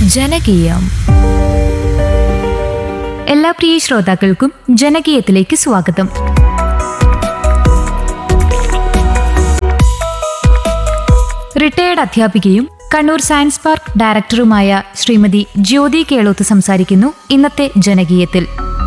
ജനകീയം എല്ലാ പ്രിയ ശ്രോതാക്കൾക്കും ജനകീയത്തിലേക്ക് സ്വാഗതം റിട്ടയേർഡ് അധ്യാപികയും കണ്ണൂർ സയൻസ് പാർക്ക് ഡയറക്ടറുമായ ശ്രീമതി ജ്യോതി കേളോത്ത് സംസാരിക്കുന്നു ഇന്നത്തെ ജനകീയത്തിൽ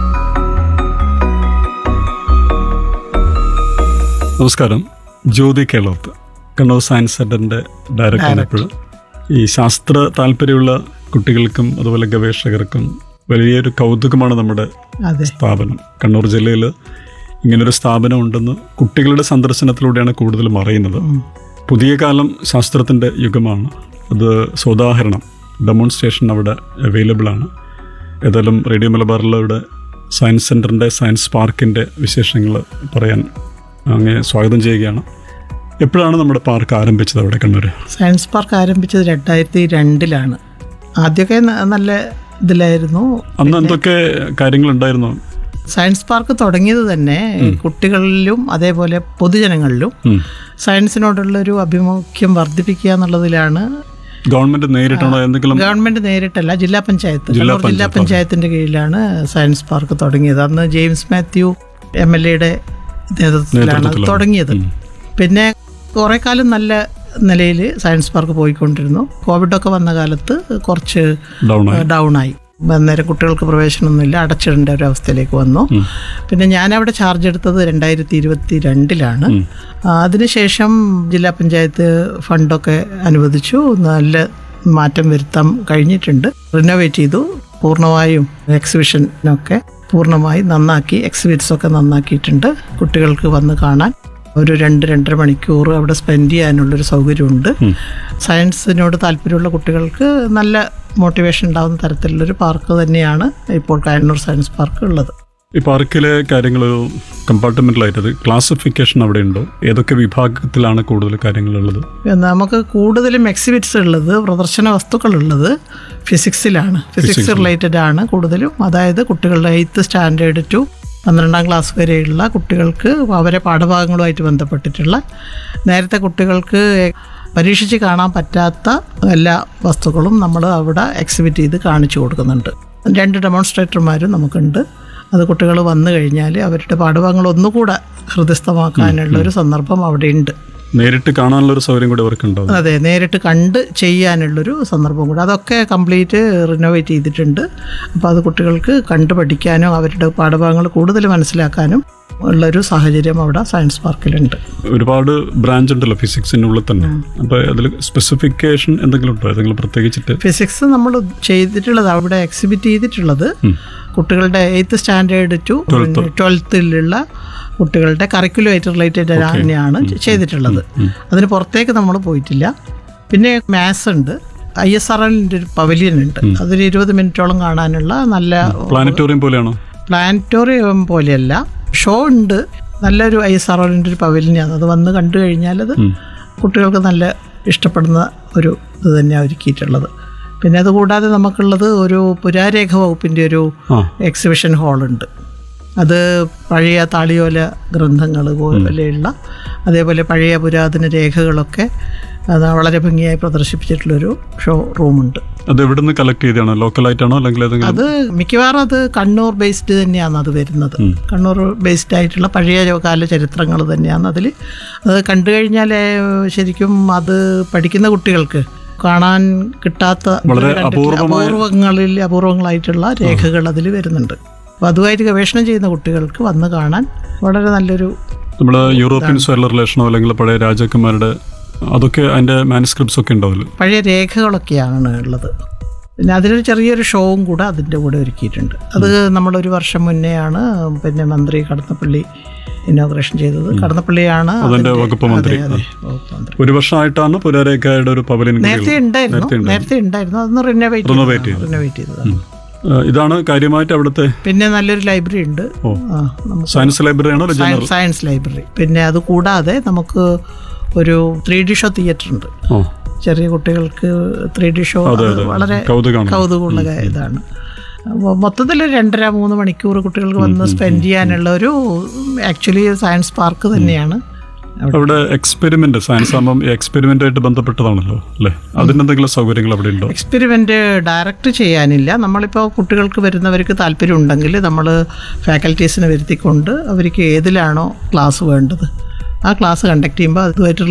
നമസ്കാരം ജ്യോതി കേളോത്ത് കണ്ണൂർ സയൻസ് സെന്ററിന്റെ ഡയറക്ടറാണ് എപ്പോഴും ഈ ശാസ്ത്ര താല്പര്യമുള്ള കുട്ടികൾക്കും അതുപോലെ ഗവേഷകർക്കും വലിയൊരു കൗതുകമാണ് നമ്മുടെ അതെ സ്ഥാപനം കണ്ണൂർ ജില്ലയിൽ ഇങ്ങനൊരു സ്ഥാപനം ഉണ്ടെന്ന് കുട്ടികളുടെ സന്ദർശനത്തിലൂടെയാണ് കൂടുതലും അറിയുന്നത് പുതിയ കാലം ശാസ്ത്രത്തിൻ്റെ യുഗമാണ് അത് സോദാഹരണം ഡെമോൺസ്ട്രേഷൻ അവിടെ അവൈലബിൾ ആണ് ഏതായാലും റേഡിയോ മലബാറിലൂടെ സയൻസ് സെൻറ്ററിൻ്റെ സയൻസ് പാർക്കിൻ്റെ വിശേഷങ്ങൾ പറയാൻ അങ്ങേ സ്വാഗതം ചെയ്യുകയാണ് എപ്പോഴാണ് നമ്മുടെ പാർക്ക് ആരംഭിച്ചത് അവിടെ കണ്ണൂർ സയൻസ് പാർക്ക് ആരംഭിച്ചത് രണ്ടായിരത്തി രണ്ടിലാണ് ആദ്യമൊക്കെ ന- നല്ല ഇതിലായിരുന്നു അന്ന് എന്തൊക്കെ കാര്യങ്ങളുണ്ടായിരുന്നു സയൻസ് പാർക്ക് തുടങ്ങിയത് തന്നെ കുട്ടികളിലും അതേപോലെ പൊതുജനങ്ങളിലും ഉം. സയൻസിനോടുള്ളൊരു അഭിമുഖ്യം വർദ്ധിപ്പിക്കുക എന്നുള്ളതിലാണ് ഗവൺമെന്റ് നേരിട്ടാണോ എന്തെങ്കിലും ഗവൺമെന്റ് നേരിട്ടല്ല ജില്ലാ പഞ്ചായത്ത് കണ്ണൂർ ജില്ലാ പഞ്ചായത്തിന്റെ കീഴിലാണ് സയൻസ് പാർക്ക് തുടങ്ങിയത് അന്ന് ജെയിംസ് മാത്യു എം എൽ എയുടെ നേതൃത്വത്തിലാണ് അത് തുടങ്ങിയത് പിന്നെ കുറെ കാലം നല്ല നിലയിൽ സയൻസ് പാർക്ക് പോയിക്കൊണ്ടിരുന്നു കോവിഡൊക്കെ വന്ന കാലത്ത് കുറച്ച് ഡൗൺ ആയി ഡൗൺ ആയി അന്നേരം കുട്ടികൾക്ക് പ്രവേശനമൊന്നുമില്ല അടച്ചിടേണ്ട ഒരു അവസ്ഥയിലേക്ക് വന്നു പിന്നെ ഞാൻ അവിടെ ചാർജ് എടുത്തത് രണ്ടായിരത്തി ഇരുപത്തി രണ്ടിലാണ് അതിനുശേഷം ജില്ലാ പഞ്ചായത്ത് ഫണ്ടൊക്കെ അനുവദിച്ചു നല്ല മാറ്റം വരുത്താൻ കഴിഞ്ഞിട്ടുണ്ട് റിനോവേറ്റ് ചെയ്തു പൂർണ്ണമായും എക്സിബിഷനൊക്കെ പൂർണ്ണമായി നന്നാക്കി എക്സിബിറ്റ്സ് ഒക്കെ നന്നാക്കിയിട്ടുണ്ട് കുട്ടികൾക്ക് വന്ന് കാണാൻ ഒരു രണ്ട് രണ്ടര മണിക്കൂർ അവിടെ സ്പെൻഡ് ചെയ്യാനുള്ളൊരു സൗകര്യമുണ്ട് സയൻസിനോട് താല്പര്യമുള്ള കുട്ടികൾക്ക് നല്ല മോട്ടിവേഷൻ ഉണ്ടാകുന്ന തരത്തിലുള്ളൊരു പാർക്ക് തന്നെയാണ് ഇപ്പോൾ കയന്നൂർ സയൻസ് പാർക്ക് ഉള്ളത് ഈ പാർക്കിലെ കാര്യങ്ങൾ കമ്പാർട്ട്മെന്റലായിട്ട് ക്ലാസിഫിക്കേഷൻ അവിടെ ഉണ്ടോ ഏതൊക്കെ വിഭാഗത്തിലാണ് കൂടുതൽ കാര്യങ്ങളുള്ളത് നമുക്ക് കൂടുതലും എക്സിബിറ്റ്സ് ഉള്ളത് പ്രദർശന വസ്തുക്കൾ ഉള്ളത് ഫിസിക്സിലാണ് ഫിസിക്സ് റിലേറ്റഡ് ആണ് കൂടുതലും അതായത് കുട്ടികളുടെ എയ്ത്ത് സ്റ്റാൻഡേർഡ് ടു പന്ത്രണ്ടാം ക്ലാസ് വരെയുള്ള കുട്ടികൾക്ക് അവരെ പാഠഭാഗങ്ങളുമായിട്ട് ബന്ധപ്പെട്ടിട്ടുള്ള നേരത്തെ കുട്ടികൾക്ക് പരീക്ഷിച്ച് കാണാൻ പറ്റാത്ത എല്ലാ വസ്തുക്കളും നമ്മൾ അവിടെ എക്സിബിറ്റ് ചെയ്ത് കാണിച്ചു കൊടുക്കുന്നുണ്ട് രണ്ട് ഡെമോൺസ്ട്രേറ്റർമാരും നമുക്കുണ്ട് അത് കുട്ടികൾ വന്നു കഴിഞ്ഞാൽ അവരുടെ പാഠഭാഗങ്ങൾ ഒന്നുകൂടെ ഹൃദയസ്ഥമാക്കാനുള്ള ഒരു സന്ദർഭം അവിടെയുണ്ട് നേരിട്ട് കാണാനുള്ള ഒരു സൗകര്യം കൂടി അവർക്ക് ഉണ്ടാവും അതെ നേരിട്ട് കണ്ട് ചെയ്യാനുള്ളൊരു സന്ദർഭം കൂടെ അതൊക്കെ കംപ്ലീറ്റ് റിനോവേറ്റ് ചെയ്തിട്ടുണ്ട് അപ്പോൾ അത് കുട്ടികൾക്ക് കണ്ടു പഠിക്കാനും അവരുടെ പാഠഭാഗങ്ങൾ കൂടുതൽ മനസ്സിലാക്കാനും ഉള്ളൊരു സാഹചര്യം അവിടെ സയൻസ് പാർക്കിലുണ്ട് ഒരുപാട് ബ്രാഞ്ച് ഉണ്ടല്ലോ ഫിസിക്സിനുള്ളിൽ തന്നെ അപ്പൊ അതിൽ സ്പെസിഫിക്കേഷൻ എന്തെങ്കിലും ഉണ്ടോ ഏതെങ്കിലും പ്രത്യേകിച്ചിട്ട് ഫിസിക്സ് നമ്മൾ ചെയ്തിട്ടുള്ളത് അവിടെ എക്സിബിറ്റ് ചെയ്തിട്ടുള്ളത് കുട്ടികളുടെ എയ്ത്ത് സ്റ്റാൻഡേർഡ് ടു ട്വൽത്തിലുള്ള കുട്ടികളുടെ കറിക്കുലമായിട്ട് റിലേറ്റഡ് തന്നെയാണ് ചെയ്തിട്ടുള്ളത് അതിന് പുറത്തേക്ക് നമ്മൾ പോയിട്ടില്ല പിന്നെ മാത്സ് ഉണ്ട് ഐ എസ് ആർ എല്ലിൻ്റെ ഒരു പവലിയൻ ഉണ്ട് അതൊരു ഇരുപത് മിനിറ്റോളം കാണാനുള്ള നല്ല പ്ലാനറ്റോറിയം പോലെയാണോ പ്ലാനറ്റോറിയം പോലെയല്ല ഷോ ഉണ്ട് നല്ലൊരു ഐ എസ് ആർ ഒലിൻ്റെ ഒരു പവലിയനാണ് അത് വന്ന് കണ്ടു കഴിഞ്ഞാൽ അത് കുട്ടികൾക്ക് നല്ല ഇഷ്ടപ്പെടുന്ന ഒരു ഇത് തന്നെയാണ് ഒരുക്കിയിട്ടുള്ളത് പിന്നെ അതുകൂടാതെ നമുക്കുള്ളത് ഒരു പുരാരേഖ വകുപ്പിൻ്റെ ഒരു ആ എക്സിബിഷൻ ഹാളുണ്ട് അത് പഴയ താളിയോല ഗ്രന്ഥങ്ങൾ പോലെയുള്ള അതേപോലെ പഴയ പുരാതന രേഖകളൊക്കെ അത് വളരെ ഭംഗിയായി പ്രദർശിപ്പിച്ചിട്ടുള്ളൊരു ഷോ റൂമുണ്ട് അത് എവിടെ നിന്ന് കളക്ട് ചെയ്തതാണോ ലോക്കലായിട്ടാണോ അല്ലെങ്കിൽ ഏതെങ്കിലും അത് മിക്കവാറും അത് കണ്ണൂർ ബേസ്ഡ് തന്നെയാണ് അത് വരുന്നത് കണ്ണൂർ ബേസ്ഡ് ആയിട്ടുള്ള പഴയ കാല ചരിത്രങ്ങൾ തന്നെയാണ് അതിൽ അത് കണ്ടു കഴിഞ്ഞാൽ ശരിക്കും അത് പഠിക്കുന്ന കുട്ടികൾക്ക് കാണാൻ കിട്ടാത്ത വളരെ കണ്ടിട്ടില്ല. അപൂർവമായ- അപൂർവങ്ങളിൽ അപൂർവങ്ങളായിട്ടുള്ള രേഖകൾ അതിൽ വരുന്നുണ്ട് അപ്പോൾ അതുമായിട്ട് ഗവേഷണം ചെയ്യുന്ന കുട്ടികൾക്ക് വന്ന് കാണാൻ വളരെ നല്ലൊരു നമ്മൾ യൂറോപ്യൻ സ്വയർ റിലേഷനോ അല്ലെങ്കിൽ പഴയ രാജാക്കന്മാരുടെ അതൊക്കെ അതിന്റെ മാനുസ്ക്രിപ്റ്റ്സ് ഒക്കെ ഉണ്ടാവില്ല പഴയ രേഖകളൊക്കെയാണ് ഉള്ളത് പിന്നെ അതിലൊരു ചെറിയൊരു ഷോവും കൂടെ അതിൻ്റെ കൂടെ ഒരുക്കിയിട്ടുണ്ട് അത് നമ്മളൊരു വർഷം മുന്നെയാണ് പിന്നെ മന്ത്രി കടന്നപ്പള്ളി ഇനോഗ്രേഷൻ ചെയ്തത് കടന്നപ്പള്ളിയാണ് അതിന്റെ അതിൻ്റെ- വകുപ്പ് മന്ത്രി അതെ, അതെ, വകുപ്പ് മന്ത്രി ഒരു വർഷമായിട്ടാണ് പുരാരേഖയുടെ ഒരു പവലിൻ നേരത്തെ ഉണ്ടായിരുന്നു നേരത്തെ ഉണ്ടായിരുന്നു അതൊന്ന് റിനോവേറ്റ് Renovate ചെയ്തു. റിനോവേറ്റ് ചെയ്തതാണ് ഇതാണ് കാര്യമായിട്ട് അവിടുത്തെ പിന്നെ നല്ലൊരു ലൈബ്രറി ഉണ്ട് ഓ. ആ, നമുക്ക് സയൻസ് ലൈബ്രറി ആണോ ജനറൽ സയൻസ് സയൻസ് ലൈബ്രറി പിന്നെ അത് കൂടാതെ നമുക്ക് ഒരു ത്രീ ഡി ഷോ തിയേറ്റർ ഉണ്ട് ഓ ചെറിയ കുട്ടികൾക്ക് ത്രീ ഡി ഷോ അതെ, അത് അതെ. വളരെ കൗതുകമാണ്. കൗതുകമുള്ള കാ- ഇതാണ് അപ്പോൾ മൊത്തത്തിൽ ഒരു രണ്ടര മൂന്ന് മണിക്കൂർ കുട്ടികൾക്ക് വന്ന് സ്പെൻഡ് ചെയ്യാനുള്ള ഒരു ആക്ച്വലി സയൻസ് പാർക്ക് തന്നെയാണ് അവിടെ എക്സ്പെരിമെന്റ് സയൻസ് ആകുമ്പം ഈ എക്സ്പെരിമെന്റായിട്ട് ബന്ധപ്പെട്ടതാണല്ലോ അല്ലേ അതിനെന്തെങ്കിലും സൗകര്യങ്ങൾ അവിടെ ഉണ്ടോ എക്സ്പെരിമെൻ്റ് ഡയറക്റ്റ് ചെയ്യാനില്ല നമ്മളിപ്പോൾ കുട്ടികൾക്ക് വരുന്നവർക്ക് താല്പര്യം ഉണ്ടെങ്കിൽ നമ്മൾ ഫാക്കൽറ്റീസിനെ വരുത്തിക്കൊണ്ട് അവർക്ക് ഏതിലാണോ ക്ലാസ് വേണ്ടത് ആ ക്ലാസ് കണ്ടക്ട് ചെയ്യുമ്പോൾ അതുമായിട്ട്